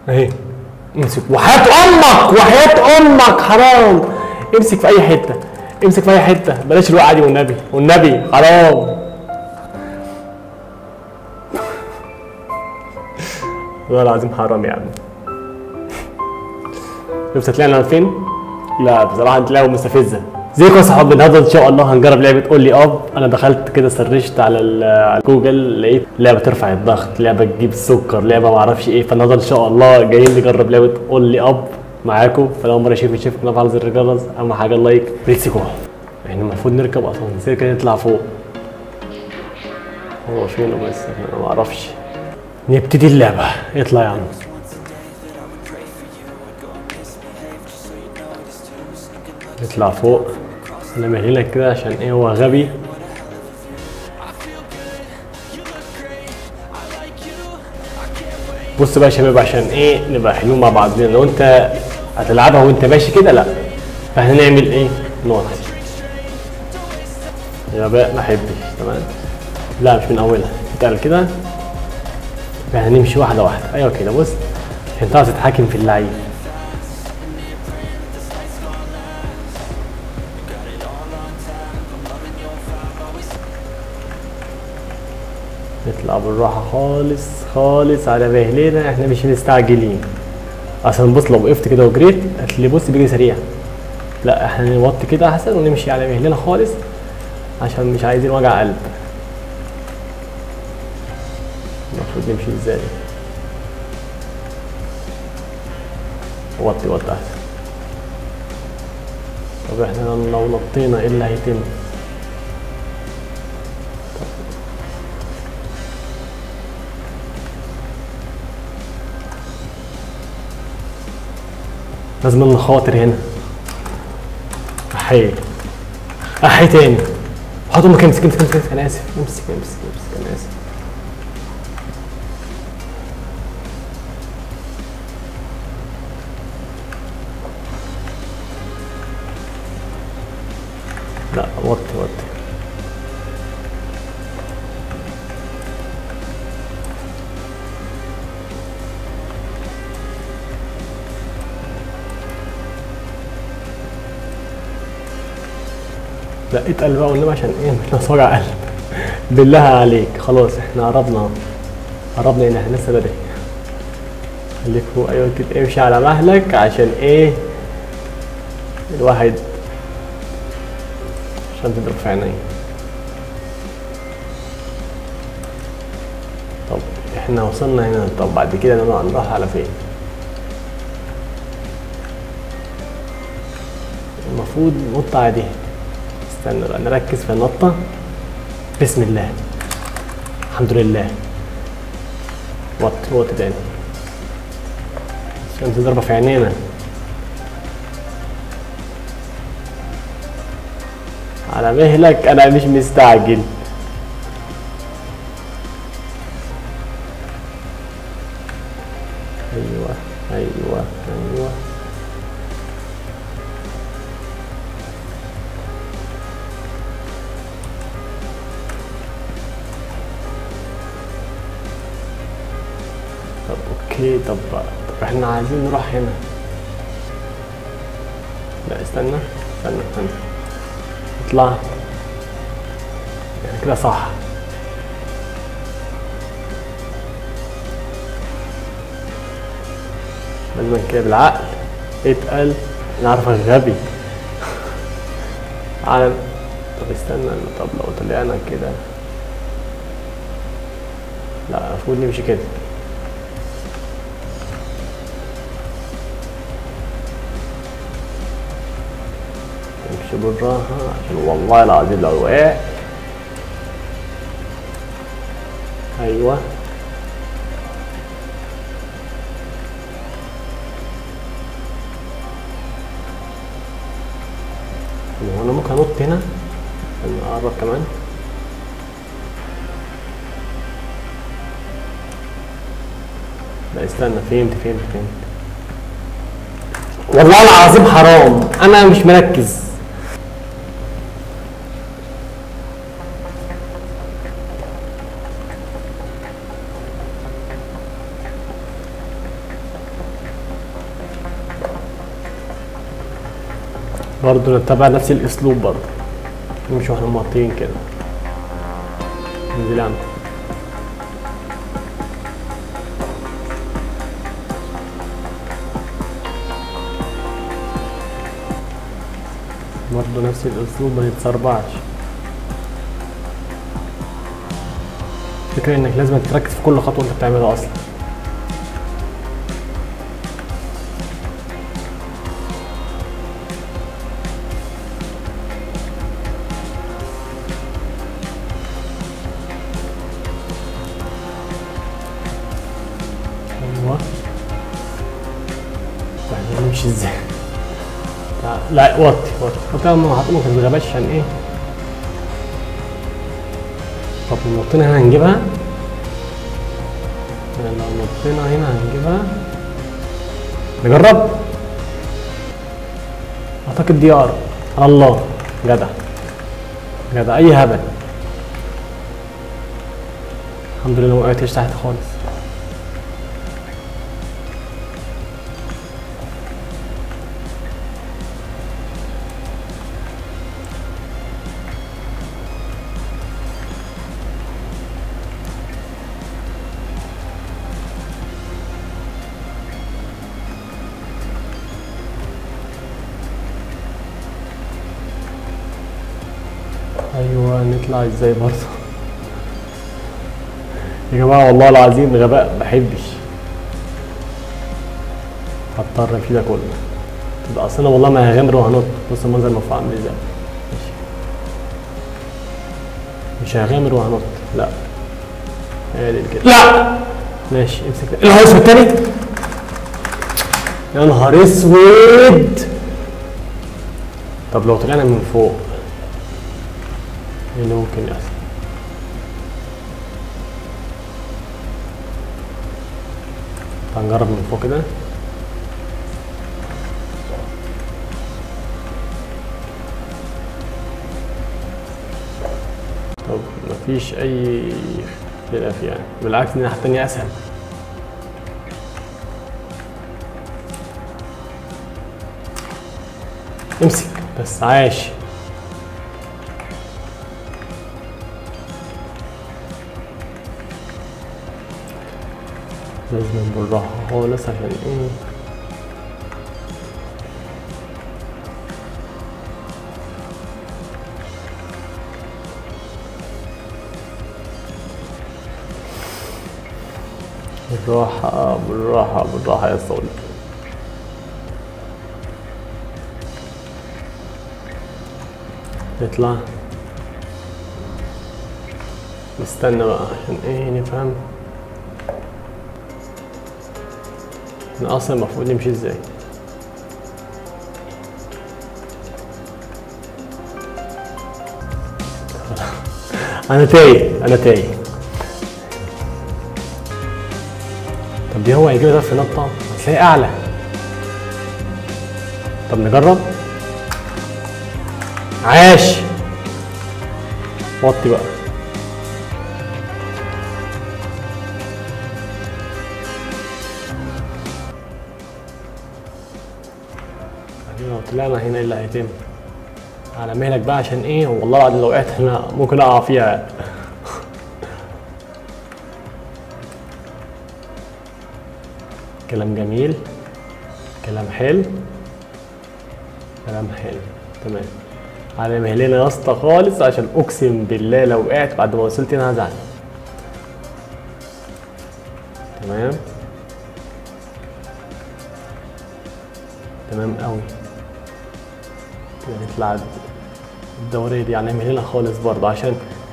اهي امسك وحياة امك وحياة امك حرام امسك في اي حتة امسك في اي حتة بلاش الوقعة دي والنبي والنبي حرام والله العظيم حرام يا عم شفت طلعنا فين؟ لا بصراحة انت لعبة مستفزة ازيكم يا صحابي النهارده ان شاء الله هنجرب لعبة قول لي اب انا دخلت كده سرشت على ال- على جوجل لقيت لعبة ترفع الضغط لعبة تجيب السكر لعبة معرفش ايه فالنهارده ان شاء الله جايين نجرب لعبة قول لي اب معاكم فلو مرة شايف شايف كنا على زر الجرس اهم حاجة اللايك ليتس جو احنا المفروض نركب اصلا ازاي كده نطلع فوق هو فين بس انا معرفش نبتدي اللعبة اطلع يا عم نطلع فوق انا مهلك كده عشان ايه هو غبي بص بقى يا شباب عشان ايه نبقى حلوين مع بعض لو انت هتلعبها وانت ماشي كده لا فاحنا نعمل ايه نقعد يا بقى ما احبش تمام لا مش من اولها اتقل كده فاحنا نمشي واحده واحده ايوه كده بص عشان تعرف تتحكم في اللعيب نطلع بالراحة خالص خالص على مهلنا احنا مش مستعجلين اصلا بص لو وقفت كده وجريت هتلاقي بص بيجري سريع لا احنا نوطي كده احسن ونمشي على مهلنا خالص عشان مش عايزين وجع قلب المفروض نمشي ازاي وطي وطي احسن طب احنا لو نطينا ايه اللي هيتم لازم نخاطر هنا احي احي تاني حط امك امسك امسك امسك امسك. انا اسف امسك امسك امسك انا اسف لا وطي وطي لا اتقل بقى والنبي عشان ايه مش ناقص وجع قلب بالله عليك خلاص احنا قربنا قربنا هنا احنا لسه بدري خليك فوق ايوه كده امشي على مهلك عشان ايه الواحد عشان تضرب في عيني طب احنا وصلنا هنا طب بعد كده نروح نروح على فين المفروض ننط عادي استنى بقى نركز في النطة بسم الله الحمد لله وط وط تاني عشان تضربها في عينينا على مهلك انا مش مستعجل ايوه ايوه ايوه طب اوكي طب طب احنا عايزين نروح هنا لا استنى استنى استنى اطلع يعني كده صح لازم كده بالعقل اتقل انا عارفك غبي على طب استنى طب لو طلعنا كده لا المفروض نمشي كده امشي بالراحة عشان والله العظيم لو وقع ايوه هو انا ممكن انط هنا عشان اقرب كمان لا استنى فهمت فهمت فهمت والله العظيم حرام انا مش مركز برضه نتبع نفس الاسلوب برضه نمشي واحنا موطيين كده ننزل عم برضه نفس الاسلوب ما نتسربعش الفكرة انك لازم تركز في كل خطوة انت بتعملها اصلا ايوه يعني نمشي ازاي لا- لا وطي وطي وطي ما هت- ممكن تتغباش عشان ايه طب لو نطينا هنا هنجيبها يعني لو نطينا هنا هنجيبها نجرب اعتقد دي ار على الله جدع جدع اي هبل الحمد لله ما وقعتش تحت خالص ايوه نطلع ازاي برضه يا جماعه والله العظيم غباء ما بحبش هضطر في ده كله تبقى اصل انا والله ما هغامر وهنط بص المنظر المفروض عامل ازاي ماشي. مش هغامر وهنط لا عادل كده لا ماشي امسك ده الهوس التاني يا نهار اسود طب لو طلعنا من فوق ايه اللي ممكن يحصل هنجرب من فوق كده طب مفيش اي خلاف يعني بالعكس الناحية التانية اسهل امسك بس عاش لازم بالراحة خالص عشان ايه بالراحة بالراحة بالراحة يا صولي نطلع نستنى بقى عشان ايه نفهم احنا اصلا المفروض نمشي ازاي انا تايه انا تايه طب دي هو هيجيب ده في نطه هتلاقي اعلى طب نجرب عاش وطي بقى لو طلعنا هنا ايه اللي هيتم على مهلك بقى عشان ايه والله العظيم لو وقعت انا ممكن اقع فيها كلام جميل كلام حلو كلام حلو تمام على مهلنا يا اسطى خالص عشان اقسم بالله لو وقعت بعد ما وصلت هنا هزعل تمام تمام قوي كده نطلع الدورية دي على مهلنا خالص برضه عشان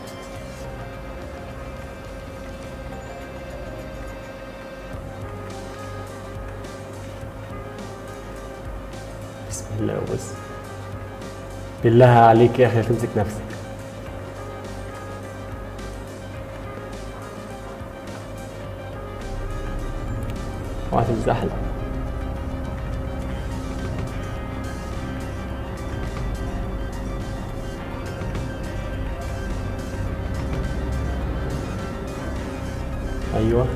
بسم الله وبس بالله عليك يا اخي تمسك نفسك اوعى تتزحلق ايوه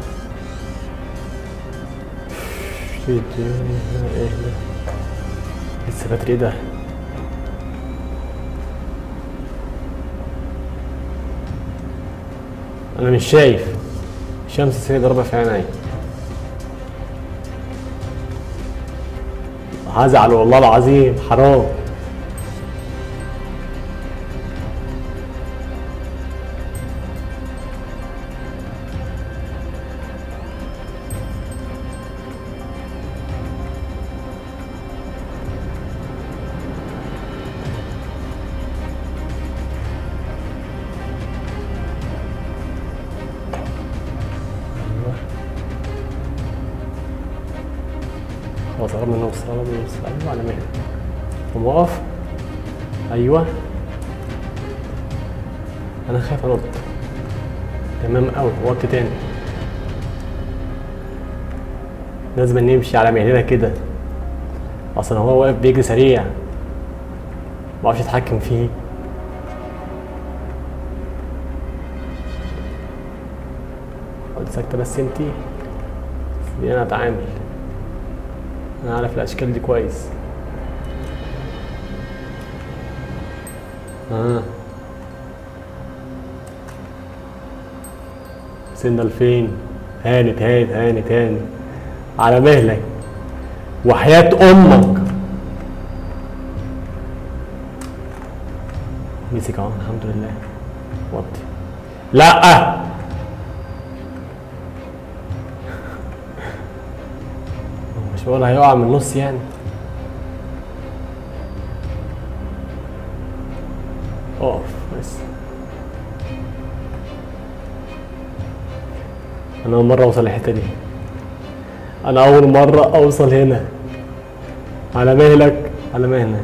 ايه ده ايه ده لسه بدري ده انا مش شايف الشمس السنة ضربة في عيني هزعل والله العظيم حرام خلاص قربنا نوصل قربنا نوصل ايوه على مهلك قوم واقف ايوه انا خايف انط تمام قوي وقت تاني لازم نمشي على مهلنا كده اصلا هو واقف بيجري سريع معرفش اتحكم فيه اقعد ساكته بس انتي سيبيني انا اتعامل انا عارف الاشكال دي كويس اه وصلنا لفين هانت هانت هانت هانت على مهلك وحياة امك مسك اهو الحمد لله وطي لا مش بقول هيقع من النص يعني اقف بس انا اول مره اوصل الحته دي انا اول مره اوصل هنا على مهلك على مهلك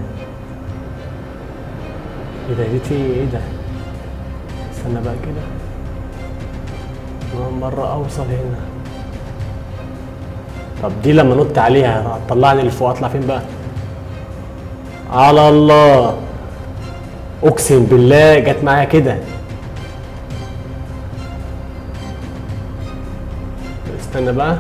ايه ده دي ايه ده استنى بقى كده انا اول مره اوصل هنا طب دي لما نط عليها هتطلعني لفوق اطلع فين بقى على الله اقسم بالله جت معايا كده استنى بقى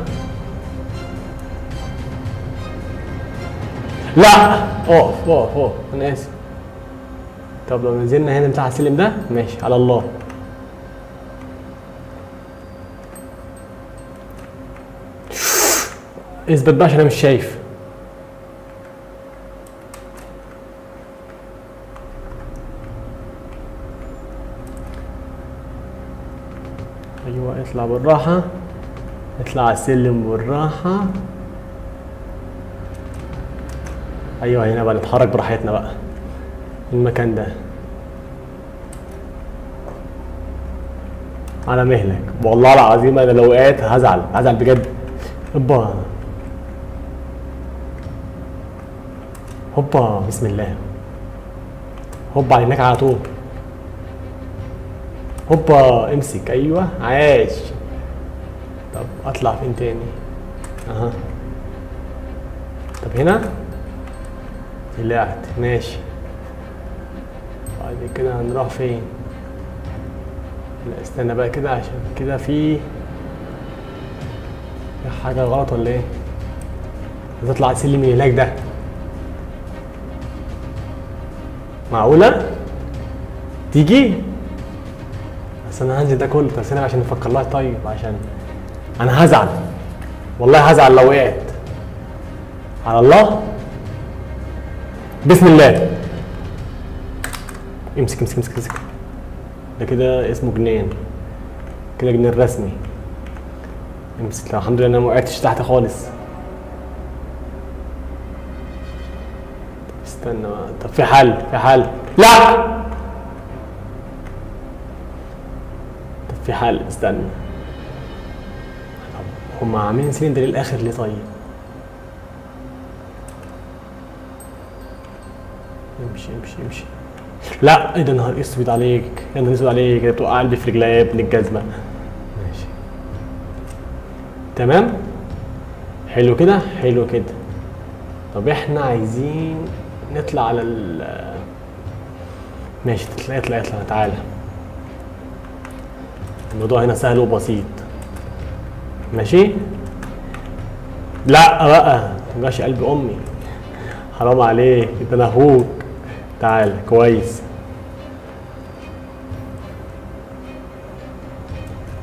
لا اقف اقف اقف انا اسف طب لو نزلنا هنا بتاع السلم ده ماشي على الله اثبت بقى عشان انا مش شايف ايوه اطلع بالراحه اطلع على السلم بالراحه ايوه هنا بقى نتحرك براحتنا بقى المكان ده على مهلك والله العظيم انا لو وقعت هزعل هزعل بجد هوبا هوبا بسم الله هوبا على هناك على طول هوبا امسك ايوه عاش طب اطلع فين تاني اها طب هنا طلعت ماشي بعد كده هنروح فين لا استنى بقى كده عشان كده في في حاجة غلط ولا ايه؟ هتطلع السلم من هناك ده معقولة؟ تيجي؟ بس انا هنزل ده كله بس انا عشان نفكر لها طيب عشان انا هزعل والله هزعل لو وقعت على الله بسم الله امسك امسك امسك امسك ده كده اسمه جنان كده جنان رسمي امسك لا الحمد لله انا ما وقعتش تحت خالص طب استنى بقى. طب في حل في حل لا طب في حل استنى طب هم عاملين سلندر للاخر ليه طيب امشي امشي امشي لا ايه ده نهار اسود عليك يا نهار اسود عليك ده بتوقع قلبي في رجلي يا ابن الجزمه ماشي تمام حلو كده حلو كده طب احنا عايزين نطلع على ال ماشي تطلع اطلع اطلع تعالى الموضوع هنا سهل وبسيط ماشي لا بقى متوجعش قلب امي حرام عليك ده انا اخوك تعال كويس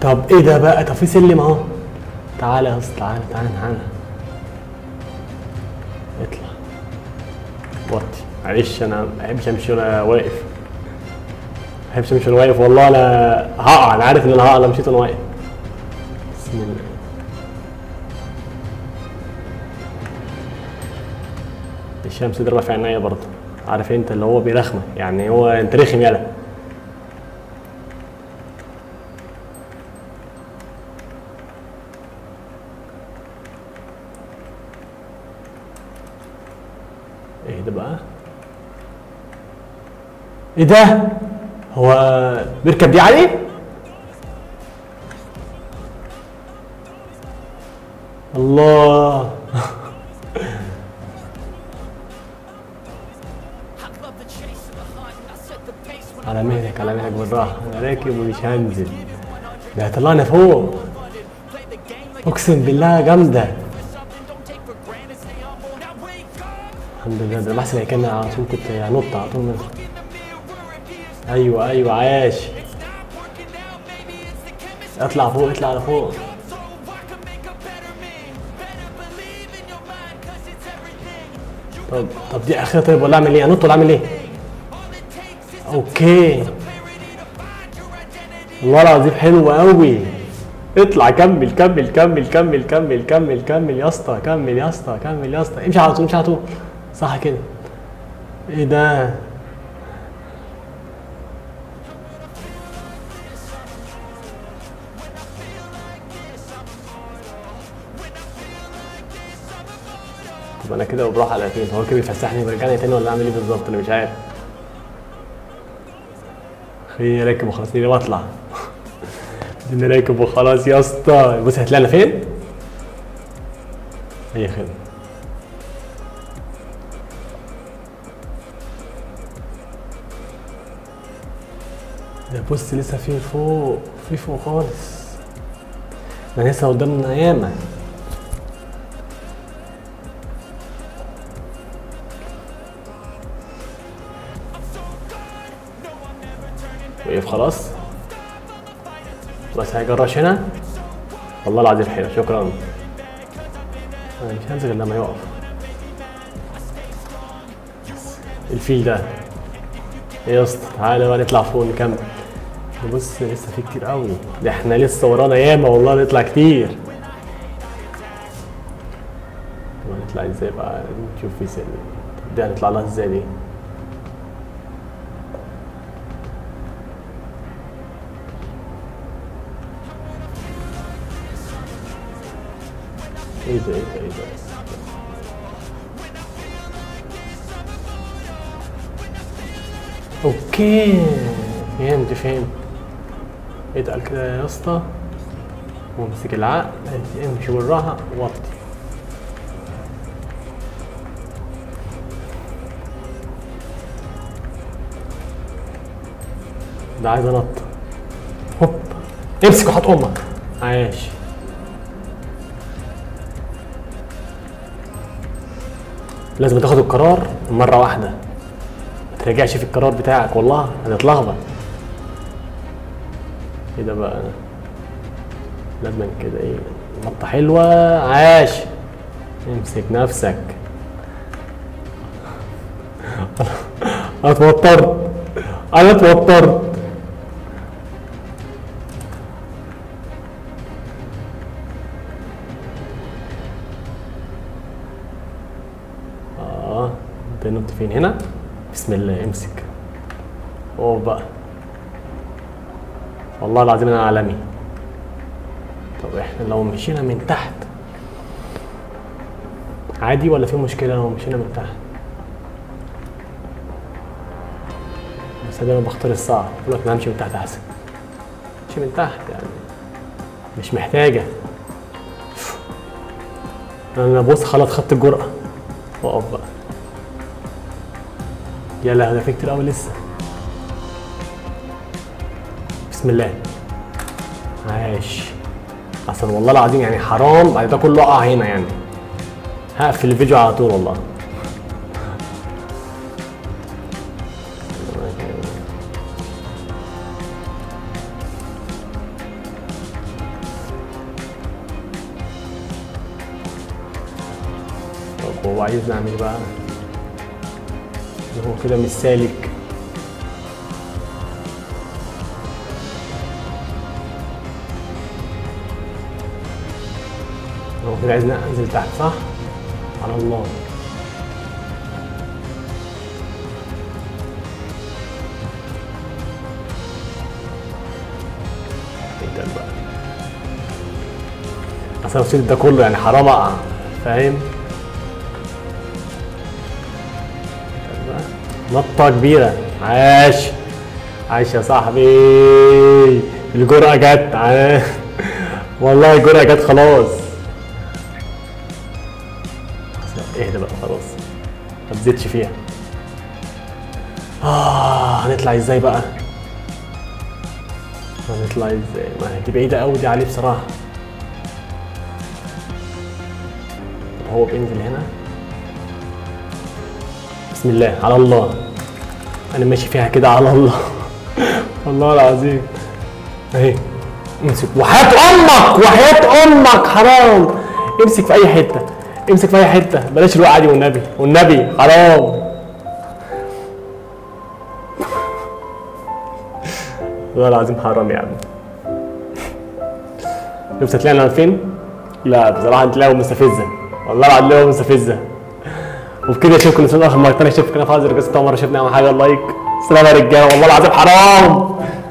طب ايه ده بقى طب في سلم اهو تعالى يا اسطى تعالى تعالى تعالى اطلع وطي معلش انا ما بحبش امشي وانا واقف ما بحبش امشي وانا واقف والله انا هقع انا عارف ان انا هقع لو مشيت وانا واقف بسم الله الشمس ضربة في عينيا برضه عارف انت اللي هو بيرخمه يعني هو انت رخم يالا ايه ده بقى ايه ده هو بيركب دي عادي الله على مهلك على مهلك بالراحة أنا راكب ومش هنزل ده هيطلعني فوق أقسم بالله جامدة الحمد لله ده بحسب هي كان على طول كنت هنط على طول منها أيوه أيوه عاش اطلع فوق اطلع على فوق طب طب دي اخرها طيب ولا اعمل ايه؟ انط ولا اعمل ايه؟ اوكي والله العظيم حلو قوي اطلع كمل كمل كمل كمل كمل كمل كمل يا اسطى كمل يا اسطى كمل يا اسطى امشي على طول امشي على طول صح كده ايه ده طب انا كده وبروح على فين هو كده بيفسحني ويرجعني تاني ولا اعمل ايه بالظبط انا مش عارف خليني راكب وخلاص خليني بطلع خليني راكب وخلاص يا اسطى بص هتلاقينا فين؟ اي خدمة ده بص لسه في فوق في فوق خالص ده لسه قدامنا ياما وقف خلاص بس هيجرش هنا والله العظيم حلو شكرا انا مش هنزل غير لما يقف الفيل ده ايه يا اسطى تعالى بقى نطلع فوق نكمل بص لسه في كتير قوي ده احنا لسه ورانا ياما والله نطلع كتير طب هنطلع ازاي بقى نشوف في سن طب دي هنطلع لها ازاي دي ايه ده ايه ده ايه ده اوكي فهمت فهمت اتقل كده يا اسطى وامسك العقل امشي بالراحه وطي ده عايز انط هوب امسك وحط امك عاش لازم تاخد القرار مرة واحدة ما ترجعش في القرار بتاعك والله هتتلخبط ايه ده بقى لازم كده ايه نطة حلوة عاش امسك نفسك انا اتوترت انا اتوترت اه انت نط فين هنا بسم الله امسك اوه بقى والله العظيم انا عالمي طب احنا لو مشينا من تحت عادي ولا في مشكلة لو مشينا من تحت بس انا دايما بختار الصعب بقول لك همشي من تحت احسن امشي من تحت يعني مش محتاجة انا بص خلاص خدت الجرأة واقف بقى يلا ده في كتير قوي لسه بسم الله عاش اصلا والله العظيم يعني حرام بعد ده كله اقع هنا يعني هقفل الفيديو على طول والله عايز نعمل إيه بقى هو كده مش سالك هو كده عايز انزل تحت صح؟ على الله ايه ده بقى اصل لو شلت ده كله يعني حرام اقع فاهم؟ نطة كبيرة عاش عاش يا صاحبي الجرأة جت عاش. والله الجرأة جت خلاص اهدى بقى خلاص ما تزيدش فيها اه هنطلع ازاي بقى هنطلع ازاي ما هي دي بعيدة قوي دي عليه بصراحة طب هو بينزل هنا بسم الله على الله انا ماشي فيها كده على الله والله العظيم اهي امسك وحياة امك وحياة امك حرام امسك في اي حته امسك في اي حته بلاش الوقعه دي والنبي والنبي حرام والله العظيم حرام يا عم شفت طلعنا فين؟ لا بصراحه تلاقوا مستفزه والله العظيم تلاقوا مستفزه وبكده اشوفكم الاسبوع الاخر مره ثانيه اشوفكم انا فاضل رجعت مره شفنا اهم حاجه لايك سلام يا رجاله والله العظيم حرام